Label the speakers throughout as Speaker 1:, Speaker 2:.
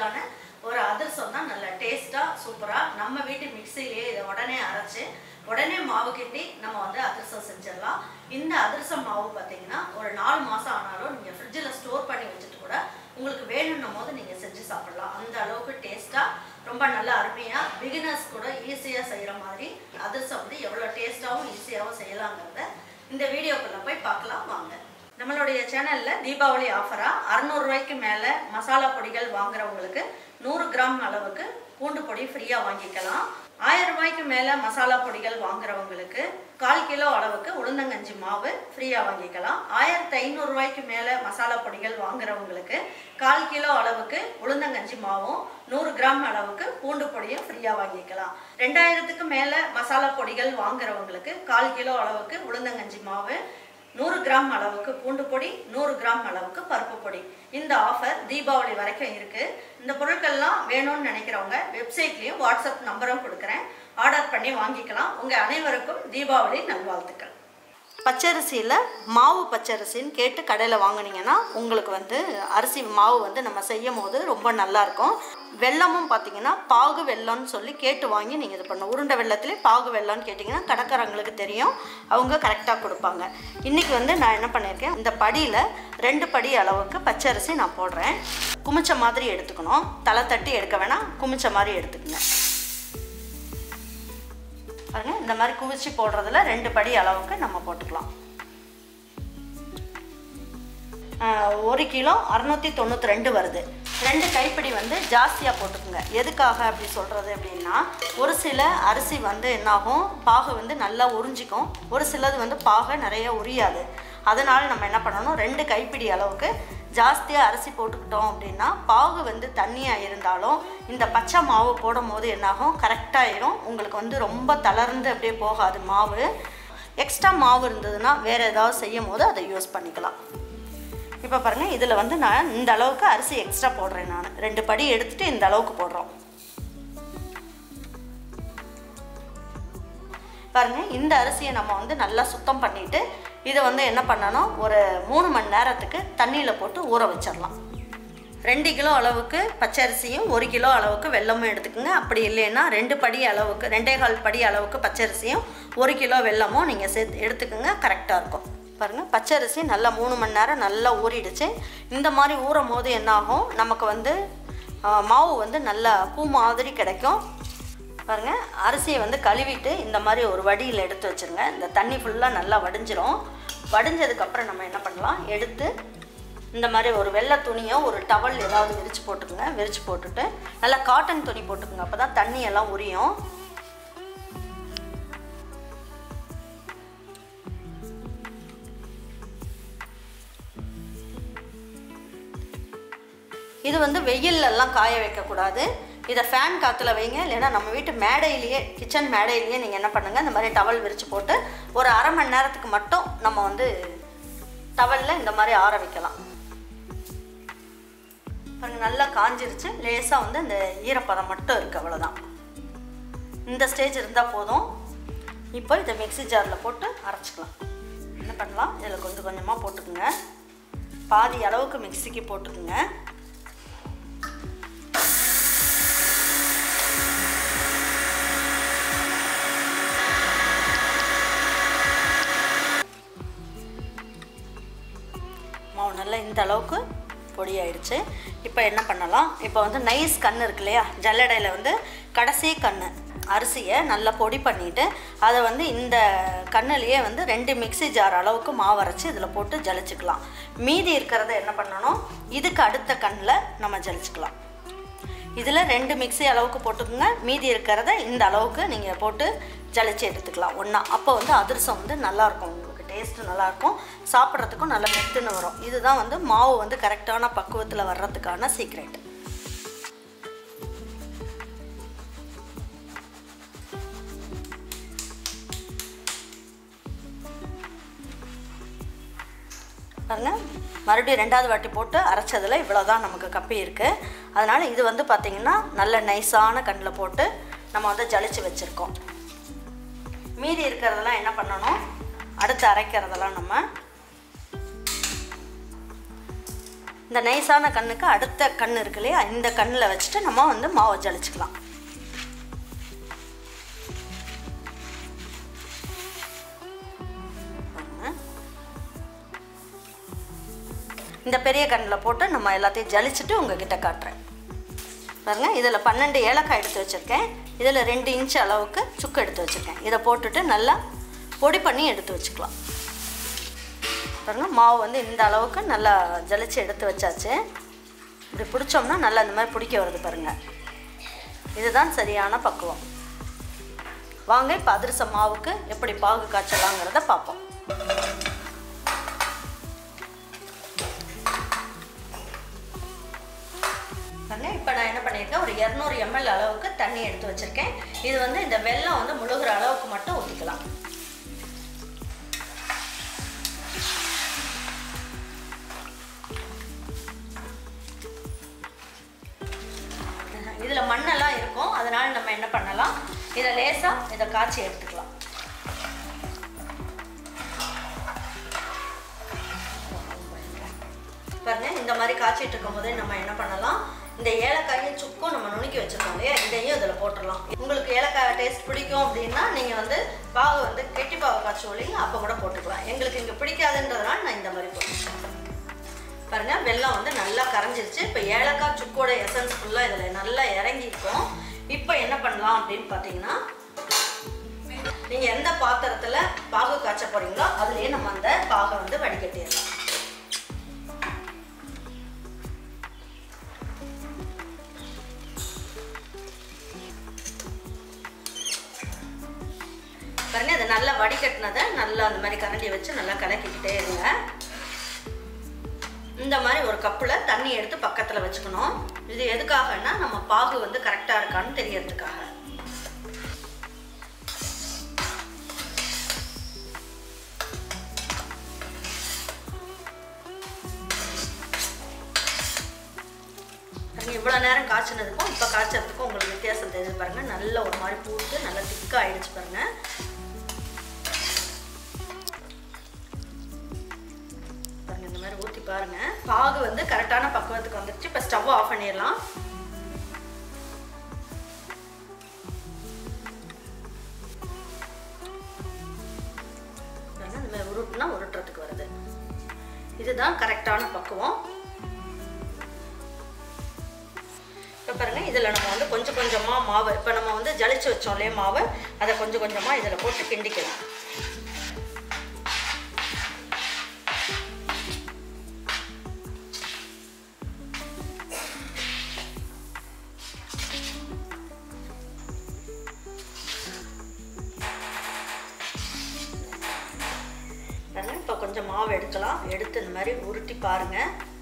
Speaker 1: ஸ்பெஷலான ஒரு அதிரசம் தான் நல்ல டேஸ்ட்டாக சூப்பராக நம்ம வீட்டு மிக்சிலேயே இதை உடனே அரைச்சு உடனே மாவு கிண்டி நம்ம வந்து அதிரசம் செஞ்சிடலாம் இந்த அதிரசம் மாவு பார்த்தீங்கன்னா ஒரு நாலு மாதம் ஆனாலும் நீங்கள் ஃப்ரிட்ஜில் ஸ்டோர் பண்ணி வச்சுட்டு கூட உங்களுக்கு வேணும்னும் போது நீங்கள் செஞ்சு சாப்பிடலாம் அந்த அளவுக்கு டேஸ்ட்டாக ரொம்ப நல்ல அருமையாக பிகினர்ஸ் கூட ஈஸியாக செய்கிற மாதிரி அதிரசம் வந்து எவ்வளோ டேஸ்ட்டாகவும் ஈஸியாகவும் செய்யலாங்கிறத இந்த வீடியோக்குள்ளே போய் பார்க்கலாம் வாங்க நம்மளுடைய சேனலில் தீபாவளி ஆஃபராக அறநூறுரூவாய்க்கு மேலே மசாலா பொடிகள் வாங்குறவங்களுக்கு நூறு கிராம் அளவுக்கு பூண்டு பொடி ஃப்ரீயாக வாங்கிக்கலாம் ஆயிரம் ரூபாய்க்கு மேலே மசாலா பொடிகள் வாங்குறவங்களுக்கு கால் கிலோ அளவுக்கு உளுந்தங்கஞ்சி மாவு ஃப்ரீயாக வாங்கிக்கலாம் ஆயிரத்தி ஐநூறுரூவாய்க்கு மேலே மசாலா பொடிகள் வாங்குறவங்களுக்கு கால் கிலோ அளவுக்கு உளுந்தங்கஞ்சி மாவும் நூறு கிராம் அளவுக்கு பூண்டு பொடியும் ஃப்ரீயாக வாங்கிக்கலாம் ரெண்டாயிரத்துக்கு மேலே மசாலா பொடிகள் வாங்குறவங்களுக்கு கால் கிலோ அளவுக்கு உளுந்தங்கஞ்சி மாவு நூறு கிராம் அளவுக்கு பூண்டு பொடி நூறு கிராம் அளவுக்கு பருப்பு பொடி இந்த ஆஃபர் தீபாவளி வரைக்கும் இருக்கு இந்த பொருட்கள்லாம் வேணும்னு நினைக்கிறவங்க வெப்சைட்லேயும் வாட்ஸ்அப் நம்பரும் கொடுக்குறேன் ஆர்டர் பண்ணி வாங்கிக்கலாம் உங்கள் அனைவருக்கும் தீபாவளி நல்வாழ்த்துக்கள் பச்சரிசியில் மாவு பச்சரிசின்னு கேட்டு கடையில் வாங்குனீங்கன்னா உங்களுக்கு வந்து அரிசி மாவு வந்து நம்ம செய்யும் போது ரொம்ப நல்லாயிருக்கும் வெல்லமும் பார்த்தீங்கன்னா பாகு வெல்லம்னு சொல்லி கேட்டு வாங்கி நீங்கள் இது பண்ணணும் உருண்டை வெள்ளத்துலேயே பாகு வெல்லம்னு கேட்டிங்கன்னா கடைக்காரங்களுக்கு தெரியும் அவங்க கரெக்டாக கொடுப்பாங்க இன்றைக்கி வந்து நான் என்ன பண்ணியிருக்கேன் இந்த படியில் ரெண்டு படி அளவுக்கு பச்சரிசி நான் போடுறேன் குமிச்ச மாதிரி எடுத்துக்கணும் தலை தட்டி எடுக்க வேணாம் குமிச்ச மாதிரி எடுத்துக்கங்க பாருங்க இந்த மாதிரி குவிச்சு போடுறதுல ரெண்டு படி அளவுக்கு நம்ம போட்டுக்கலாம் ஆஹ் ஒரு கிலோ அறுநூத்தி தொண்ணூற்றி ரெண்டு வருது ரெண்டு கைப்பிடி வந்து ஜாஸ்தியாக போட்டுக்குங்க எதுக்காக அப்படி சொல்கிறது அப்படின்னா ஒரு சில அரிசி வந்து என்னாகும் பாகு வந்து நல்லா உறிஞ்சிக்கும் ஒரு சிலது வந்து பாகை நிறைய உரியாது அதனால் நம்ம என்ன பண்ணணும் ரெண்டு கைப்பிடி அளவுக்கு ஜாஸ்தியாக அரிசி போட்டுக்கிட்டோம் அப்படின்னா பாகு வந்து தண்ணியாக இருந்தாலும் இந்த பச்சை மாவு போடும் போது என்னாகும் கரெக்டாகிடும் உங்களுக்கு வந்து ரொம்ப தளர்ந்து அப்படியே போகாது மாவு எக்ஸ்ட்ரா மாவு இருந்ததுன்னா வேறு ஏதாவது செய்யும் போது அதை யூஸ் பண்ணிக்கலாம் இப்போ பாருங்கள் இதில் வந்து நான் இந்த அளவுக்கு அரிசி எக்ஸ்ட்ரா போடுறேன் நான் ரெண்டு படி எடுத்துகிட்டு இந்த அளவுக்கு போடுறோம் பாருங்கள் இந்த அரிசியை நம்ம வந்து நல்லா சுத்தம் பண்ணிவிட்டு இதை வந்து என்ன பண்ணணும் ஒரு மூணு மணி நேரத்துக்கு தண்ணியில் போட்டு ஊற வச்சிடலாம் ரெண்டு கிலோ அளவுக்கு பச்சரிசியும் ஒரு கிலோ அளவுக்கு வெல்லமும் எடுத்துக்கோங்க அப்படி இல்லைன்னா ரெண்டு படி அளவுக்கு ரெண்டே கால் படி அளவுக்கு பச்சரிசியும் ஒரு கிலோ வெல்லமும் நீங்கள் சேர்த்து எடுத்துக்கோங்க கரெக்டாக இருக்கும் பாருங்கள் பச்சரிசி நல்லா மூணு மணி நேரம் நல்லா ஊறிடுச்சு இந்த மாதிரி ஊறும் போது என்னாகும் நமக்கு வந்து ஆ, மாவு வந்து நல்லா பூ மாதிரி கிடைக்கும் பாருங்கள் அரிசியை வந்து கழுவிட்டு இந்த மாதிரி ஒரு வடியில் எடுத்து வச்சுருங்க இந்த தண்ணி ஃபுல்லாக நல்லா வடிஞ்சிரும் வடிஞ்சதுக்கப்புறம் நம்ம என்ன பண்ணலாம் எடுத்து இந்த மாதிரி ஒரு வெள்ளை துணியோ ஒரு டவல் ஏதாவது விரித்து போட்டுக்குங்க விரித்து போட்டுட்டு நல்லா காட்டன் துணி போட்டுக்குங்க அப்போ தான் தண்ணி எல்லாம் உரியும் இது வந்து வெயில்ல எல்லாம் காய வைக்கக்கூடாது இதை ஃபேன் காற்றுல வைங்க இல்லைன்னா நம்ம வீட்டு மேடையிலேயே கிச்சன் மேடையிலேயே நீங்கள் என்ன பண்ணுங்கள் இந்த மாதிரி டவல் விரித்து போட்டு ஒரு அரை மணி நேரத்துக்கு மட்டும் நம்ம வந்து டவலில் இந்த மாதிரி ஆற வைக்கலாம் பாருங்க நல்லா காஞ்சிருச்சு லேசாக வந்து இந்த ஈரப்பதம் மட்டும் இருக்குது அவ்வளோதான் இந்த ஸ்டேஜ் இருந்தால் போதும் இப்போ இதை மிக்ஸி ஜாரில் போட்டு அரைச்சிக்கலாம் என்ன பண்ணலாம் இதில் கொஞ்சம் கொஞ்சமாக போட்டுக்குங்க பாதி அளவுக்கு மிக்ஸிக்கு போட்டுக்குங்க மாவு நல்லா இந்த அளவுக்கு பொடி ஆயிடுச்சு இப்போ என்ன பண்ணலாம் இப்போ வந்து நைஸ் கண் இருக்கு இல்லையா ஜல்லடையில் வந்து கடைசி கண் அரிசியை நல்லா பொடி பண்ணிவிட்டு அதை வந்து இந்த கண்ணுலேயே வந்து ரெண்டு மிக்ஸி ஜார் அளவுக்கு மாவு அரைச்சி இதில் போட்டு ஜலிச்சுக்கலாம் மீதி இருக்கிறத என்ன பண்ணணும் இதுக்கு அடுத்த கண்ணில் நம்ம ஜலிச்சுக்கலாம் இதில் ரெண்டு மிக்ஸி அளவுக்கு போட்டுக்கோங்க மீதி இருக்கிறத இந்த அளவுக்கு நீங்கள் போட்டு ஜலிச்சு எடுத்துக்கலாம் ஒன்றா அப்போ வந்து அதிரசம் வந்து நல்லாயிருக்கும் உங்களுக்கு டேஸ்ட்டு நல்லாயிருக்கும் சாப்பிட்றதுக்கும் நல்ல மெத்துன்னு வரும் இதுதான் வந்து மாவு வந்து கரெக்டான பக்குவத்தில் வர்றதுக்கான சீக்ரெட் பாருங்க மறுபடியும் ரெண்டாவது வாட்டி போட்டு அரைச்சதில் இவ்வளோ தான் நமக்கு கப்பி இருக்குது அதனால் இது வந்து பார்த்திங்கன்னா நல்ல நைஸான கண்ணில் போட்டு நம்ம வந்து ஜலிச்சு வச்சுருக்கோம் மீதி இருக்கிறதெல்லாம் என்ன பண்ணணும் அடுத்து அரைக்கிறதெல்லாம் நம்ம இந்த நைஸான கண்ணுக்கு அடுத்த கண் இருக்கு இல்லையா இந்த கண்ணில் வச்சுட்டு நம்ம வந்து மாவை ஜலிச்சுக்கலாம் பாருங்க. இந்த பெரிய கண்ணில் போட்டு நம்ம எல்லாத்தையும் ஜலிச்சுட்டு உங்ககிட்ட காட்டுறேன் பாருங்க இதில் பன்னெண்டு ஏலக்காய் எடுத்து வச்சுருக்கேன் இதில் ரெண்டு இன்ச் அளவுக்கு சுக்கு எடுத்து வச்சுருக்கேன் இதை போட்டுட்டு நல்லா பொடி பண்ணி எடுத்து வச்சுக்கலாம் பாருங்க மாவு வந்து இந்த அளவுக்கு நல்லா ஜலிச்சு எடுத்து வச்சாச்சு இப்படி பிடிச்சோம்னா நல்லா இந்த மாதிரி பிடிக்க வருது பாருங்க இதுதான் சரியான பக்குவம் வாங்க இப்போ அதிரச மாவுக்கு எப்படி பாகு காய்ச்சலாங்கிறத பார்ப்போம் பாருங்க இப்போ நான் என்ன பண்ணியிருக்கேன் ஒரு இரநூறு எம்எல் அளவுக்கு தண்ணி எடுத்து வச்சுருக்கேன் இது வந்து இந்த வெல்லம் வந்து முழுகிற அளவுக்கு மட்டும் ஊற்றிக்கலாம் இதில் மண்ணெல்லாம் இருக்கும் அதனால நம்ம என்ன பண்ணலாம் இதை லேசாக இதை காய்ச்சி எடுத்துக்கலாம் பாருங்க இந்த மாதிரி காய்ச்சிட்டு இருக்கும் போதே நம்ம என்ன பண்ணலாம் இந்த ஏலக்காயும் சுக்கும் நம்ம நுணுக்கி வச்சிருக்கோம் இல்லையா இதையும் இதில் போட்டுடலாம் உங்களுக்கு ஏலக்காய் டேஸ்ட் பிடிக்கும் அப்படின்னா நீங்கள் வந்து பாகு வந்து கெட்டி பாகு காய்ச்சி இல்லைங்க அப்போ கூட போட்டுக்கலாம் எங்களுக்கு இங்கே பிடிக்காதுன்றதுனால நான் இந்த மாதிரி போட்டுருக்கேன் பாருங்க வெல்லம் வந்து நல்லா கரைஞ்சிருச்சு இப்போ ஏலக்காய் சுக்கோட எசன்ஸ் ஃபுல்லாக இதில் நல்லா இறங்கியிருக்கும் இப்போ என்ன பண்ணலாம் அப்படின்னு பார்த்தீங்கன்னா நீங்கள் எந்த பாத்திரத்தில் பாகு காய்ச்ச போறீங்களோ அதுலேயே நம்ம அந்த பாகை வந்து வடிகட்டிடலாம் பாருங்க அதை நல்லா வடிகட்டினதை நல்லா அந்த மாதிரி கரண்டி வச்சு நல்லா கலக்கிக்கிட்டே இருங்க இந்த மாதிரி ஒரு கப்பில் தண்ணி எடுத்து பக்கத்தில் வச்சுக்கணும் இது எதுக்காகன்னா நம்ம பாகு வந்து கரெக்டாக இருக்கான்னு தெரியறதுக்காக இவ்வளோ நேரம் காய்ச்சினதுக்கும் இப்போ காய்ச்சறதுக்கும் உங்களுக்கு வித்தியாசம் தெரியுது பாருங்க நல்ல ஒரு மாதிரி பூத்து நல்லா திக்காக ஆயிடுச்சு பாருங்க பாருங்க இந்த மாதிரி ஊற்றி பாருங்க பாகு வந்து கரெக்டான பக்குவத்துக்கு வந்துருச்சு இப்போ ஸ்டவ் ஆஃப் பண்ணிடலாம் பாருங்க, இந்த மாதிரி உருட்டுனா உருட்டுறதுக்கு வருது இதுதான் கரெக்டான பக்குவம் இப்போ பாருங்க இதில் நம்ம வந்து கொஞ்சம் கொஞ்சமாக மாவு இப்போ நம்ம வந்து ஜலிச்சு வச்சோம் இல்லையா மாவு அதை கொஞ்சம் கொஞ்சமாக இதில் போட்டு கிண்டிக்கலாம் பாருங்க இப்போ கொஞ்சம் மாவு எடுக்கலாம் எடுத்து இந்த மாதிரி உருட்டி பாருங்க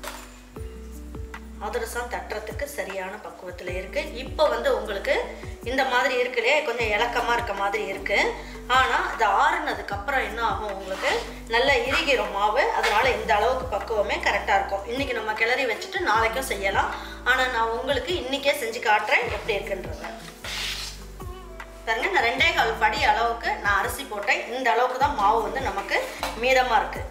Speaker 1: அதிரசம் தட்டுறதுக்கு சரியான பக்குவத்தில் இருக்குது இப்போ வந்து உங்களுக்கு இந்த மாதிரி இருக்குல்லையே கொஞ்சம் இலக்கமாக இருக்க மாதிரி இருக்குது ஆனால் இது ஆறுனதுக்கப்புறம் என்ன ஆகும் உங்களுக்கு நல்லா இறுகிரும் மாவு அதனால் இந்த அளவுக்கு பக்குவமே கரெக்டாக இருக்கும் இன்றைக்கி நம்ம கிளறி வச்சுட்டு நாளைக்கும் செய்யலாம் ஆனால் நான் உங்களுக்கு இன்றைக்கே செஞ்சு காட்டுறேன் எப்படி இருக்குன்றத பாருங்க நான் ரெண்டே கால் படி அளவுக்கு நான் அரிசி போட்டேன் இந்த அளவுக்கு தான் மாவு வந்து நமக்கு மீதமாக இருக்குது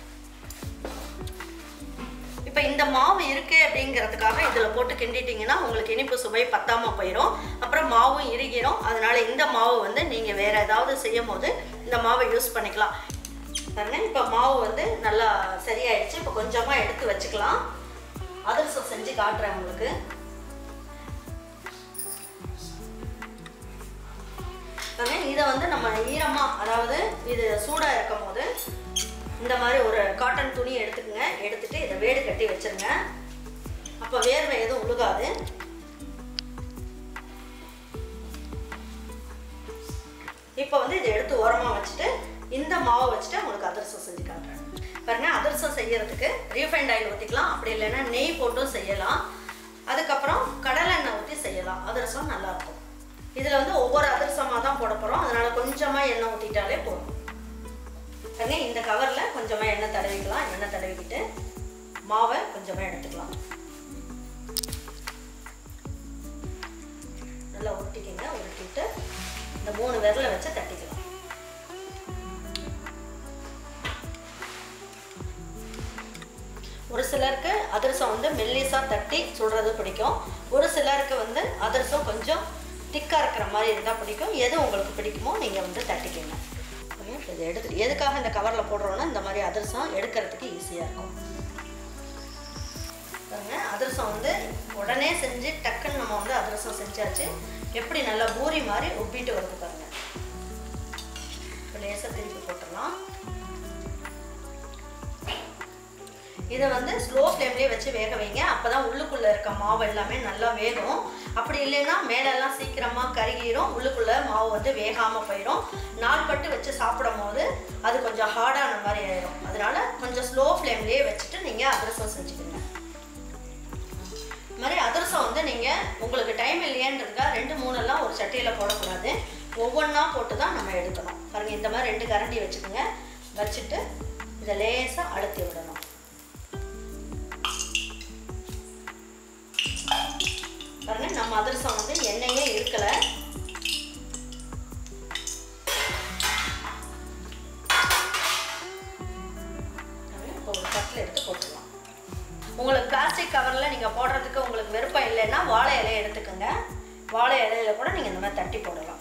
Speaker 1: இப்போ இந்த மாவு இருக்கு அப்படிங்கிறதுக்காக இதில் போட்டு கிண்டிட்டிங்கன்னா உங்களுக்கு இனிப்பு சுவை பத்தாமல் போயிடும் அப்புறம் மாவும் இறுகிரும் அதனால இந்த மாவு வந்து நீங்கள் வேற ஏதாவது செய்யும் போது இந்த மாவை யூஸ் பண்ணிக்கலாம் பாருங்க இப்போ மாவு வந்து நல்லா சரியாயிடுச்சு இப்போ கொஞ்சமாக எடுத்து வச்சுக்கலாம் அதிரசம் செஞ்சு காட்டுறேன் உங்களுக்கு பாருங்க, இதை வந்து நம்ம ஈரமாக அதாவது இது சூடாக இருக்கும் போது இந்த மாதிரி ஒரு காட்டன் துணி எடுத்துக்கங்க எடுத்துட்டு இதை வேடு கட்டி வச்சிருங்க அப்போ வேர்வை எதுவும் உழுகாது இப்போ வந்து இதை எடுத்து ஓரமாக வச்சுட்டு இந்த மாவை வச்சுட்டு உங்களுக்கு அதிரசம் செஞ்சு காட்டுறேன் பாருங்க அதிரசம் செய்யறதுக்கு ரீஃபைண்ட் ஆயில் ஊற்றிக்கலாம் அப்படி இல்லைன்னா நெய் போட்டும் செய்யலாம் அதுக்கப்புறம் கடலை எண்ணெய் ஊற்றி செய்யலாம் அதிரசம் நல்லாயிருக்கும் இதில் வந்து ஒவ்வொரு அதிரசமாக தான் போட போகிறோம் அதனால் கொஞ்சமாக எண்ணெய் ஊற்றிட்டாலே போதும் பாருங்க இந்த கவரில் கொஞ்சமாக எண்ணெய் தடவிக்கலாம் எண்ணெய் தடவிக்கிட்டு மாவை கொஞ்சமாக எடுத்துக்கலாம் நல்லா உருட்டிக்கிங்க உருட்டிட்டு இந்த மூணு விரலை வச்சு தட்டிக்கலாம் ஒரு சிலருக்கு அதிரசம் வந்து மெல்லிஸாக தட்டி சுடுறது பிடிக்கும் ஒரு சிலருக்கு வந்து அதிரசம் கொஞ்சம் திக்காக இருக்கிற மாதிரி இருந்தால் பிடிக்கும் எது உங்களுக்கு பிடிக்குமோ நீங்கள் வந்து தட்டிக்கங்க ஓகே, இதை எடுத்து எதுக்காக இந்த கவரில் போடுறோன்னா இந்த மாதிரி அதிரசம் எடுக்கிறதுக்கு ஈஸியாக இருக்கும் பாருங்க அதிரசம் வந்து உடனே செஞ்சு டக்குன்னு நம்ம வந்து அதிரசம் செஞ்சாச்சு எப்படி நல்லா பூரி மாதிரி உப்பிட்டு வருது பாருங்க இப்போ லேசாக திருப்பி போட்டுடலாம் இதை வந்து ஸ்லோ ஃப்ளேம்லேயே வச்சு வேக வைங்க அப்போ தான் உள்ளுக்குள்ளே இருக்க மாவு எல்லாமே நல்லா வேகும் அப்படி இல்லைன்னா மேலெல்லாம் சீக்கிரமாக கருகிரும் உள்ளுக்குள்ளே மாவு வந்து வேகாமல் போயிடும் நாள் பட்டு வச்சு சாப்பிடும் போது அது கொஞ்சம் ஹார்டான மாதிரி ஆயிடும் அதனால கொஞ்சம் ஸ்லோ ஃப்ளேம்லேயே வச்சுட்டு நீங்கள் அதிரசம் செஞ்சுக்கோங்க இது மாதிரி அதிரசம் வந்து நீங்கள் உங்களுக்கு டைம் இல்லையன்றதுக்காக ரெண்டு மூணெல்லாம் ஒரு சட்டியில் போடக்கூடாது ஒவ்வொன்றா போட்டு தான் நம்ம எடுக்கணும் பாருங்கள் இந்த மாதிரி ரெண்டு கரண்டி வச்சுக்கோங்க வச்சுட்டு இதை லேசாக அழுத்தி விடணும் பாருங்க நம்ம அதிரசம் வந்து எண்ணெயே இருக்கலை இப்போ ஒரு தட்டில் எடுத்து போட்டுடலாம் உங்களுக்கு பிளாஸ்டிக் கவரில் நீங்கள் போடுறதுக்கு உங்களுக்கு விருப்பம் இல்லைன்னா வாழை இலையை எடுத்துக்கோங்க வாழை இலையில கூட நீங்கள் இந்த மாதிரி தட்டி போடலாம்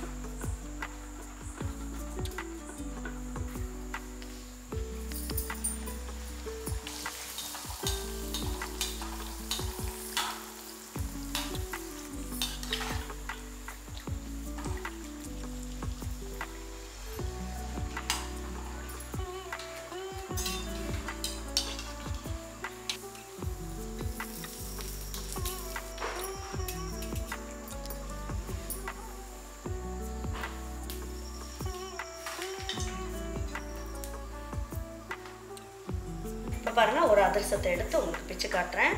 Speaker 1: இப்போ பாருங்கள் ஒரு அதிரசத்தை எடுத்து உங்களுக்கு பிச்சு காட்டுறேன்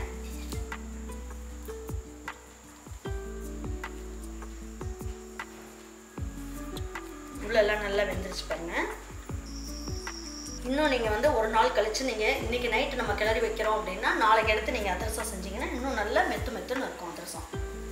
Speaker 1: உள்ளெல்லாம் நல்லா வெந்துருச்சு பாருங்க இன்னும் நீங்கள் வந்து ஒரு நாள் கழித்து நீங்கள் இன்றைக்கி நைட்டு நம்ம கிளறி வைக்கிறோம் அப்படின்னா நாளைக்கு எடுத்து நீங்கள் அதிரசம் செஞ்சீங்கன்னா இன்னும் நல்லா மெத்து மெத்துன்னு இருக்கும் அதிரசம்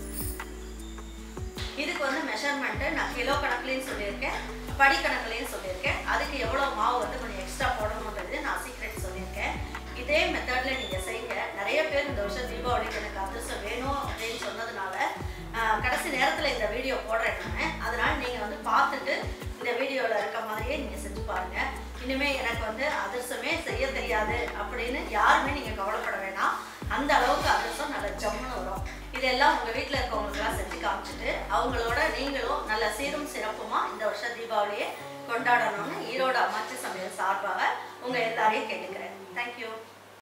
Speaker 1: இதுக்கு வந்து மெஷர்மெண்ட்டு நான் கிலோ கணக்குலேயும் சொல்லியிருக்கேன் படி கணக்குலேயும் சொல்லியிருக்கேன் அதுக்கு எவ்வளோ மாவு வந்து கொஞ்சம் எக்ஸ்ட்ரா போடணுன்றது நான் சீக்ரெட் சொல்லியிருக்கேன் இதே மெத்தடில் நீங்கள் செய்யுங்க நிறைய பேர் இந்த வருஷம் தீபாவளிக்கு எனக்கு அதிரசம் வேணும் அப்படின்னு சொன்னதுனால ஆஹ், கடைசி நேரத்தில் இந்த வீடியோ போடுறேன் நான் அதனால் நீங்கள் வந்து பார்த்துட்டு இந்த வீடியோவில் இருக்க மாதிரியே நீங்கள் செஞ்சு பாருங்கள் இனிமேல் எனக்கு வந்து அதிரசமே செய்ய தெரியாது அப்படின்னு யாருமே நீங்கள் கவலைப்பட வேணாம் அந்த அளவுக்கு அதிரசம் நல்ல ஜம்முன்னு வரும் இதெல்லாம் உங்கள் வீட்டில் இருக்கவங்களுக்குலாம் செஞ்சு காமிச்சிட்டு அவங்களோட நீங்களும் நல்ல சீரும் சிறப்புமா இந்த வருஷம் தீபாவளியை கொண்டாடணும்னு ஈரோடு அம்மாச்சி சமையல் சார்பாக உங்கள் எல்லாரையும் கேட்டுக்கிறேன் தேங்க்யூ